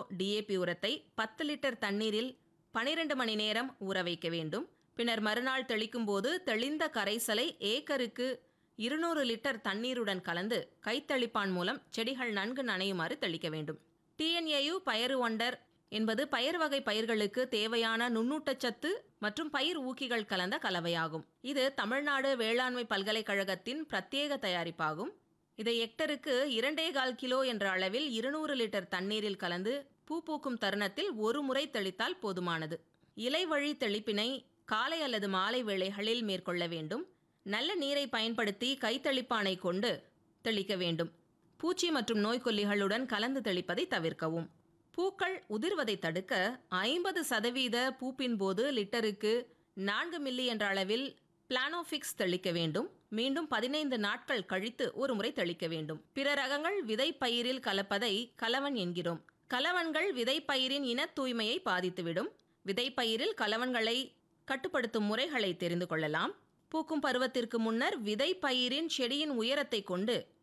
DAP உரத்தை பத்து litre தண்ணீரில் பனிரெண்டு மணி நேரம் ஊற வைக்க வேண்டும் பின்னர் மறுநாள் தெளிக்கும் போது தெளிந்த கரைசலை ஏக்கருக்கு இருநூறு லிட்டர் தண்ணீருடன் கலந்து கைத்தளிப்பான் மூலம் செடிகள் நன்கு நனையுமாறு தெளிக்க வேண்டும் டிஎன்ஏயு பயறு ஒண்டர் என்பது பயிர் வகை பயிர்களுக்கு தேவையான நுண்ணூட்டச்சத்து மற்றும் பயிர் ஊக்கிகள் கலந்த கலவையாகும் இது தமிழ்நாடு வேளாண்மை பல்கலைக்கழகத்தின் பிரத்யேக தயாரிப்பாகும் இதை ஹெக்டருக்கு இரண்டே கால் கிலோ என்ற அளவில் இருநூறு லிட்டர் தண்ணீரில் கலந்து பூ பூக்கும் தருணத்தில் ஒரு முறை தெளித்தால் போதுமானது இலை வழி தெளிப்பினை காலை அல்லது மாலை வேளைகளில் மேற்கொள்ள வேண்டும் நல்ல நீரை பயன்படுத்தி கைத்தளிப்பானை கொண்டு தெளிக்க வேண்டும் பூச்சி மற்றும் நோய்க்கொல்லிகளுடன் கலந்து தெளிப்பதை தவிர்க்கவும் பூக்கள் உதிர்வதை தடுக்க ஐம்பது சதவீத பூப்பின் போது லிட்டருக்கு நான்கு மில்லி என்ற அளவில் பிளானோஃபிக்ஸ் தெளிக்க வேண்டும் மீண்டும் பதினைந்து நாட்கள் கழித்து ஒரு முறை தெளிக்க வேண்டும் பிற ரகங்கள் விதை பயிரில் கலப்பதை கலவன் என்கிறோம் கலவன்கள் விதை பயிரின் இன தூய்மையை பாதித்துவிடும் விதை பயிரில் கலவன்களை கட்டுப்படுத்தும் முறைகளை தெரிந்து கொள்ளலாம் பூக்கும் பருவத்திற்கு முன்னர் விதை பயிரின் செடியின் உயரத்தை கொண்டு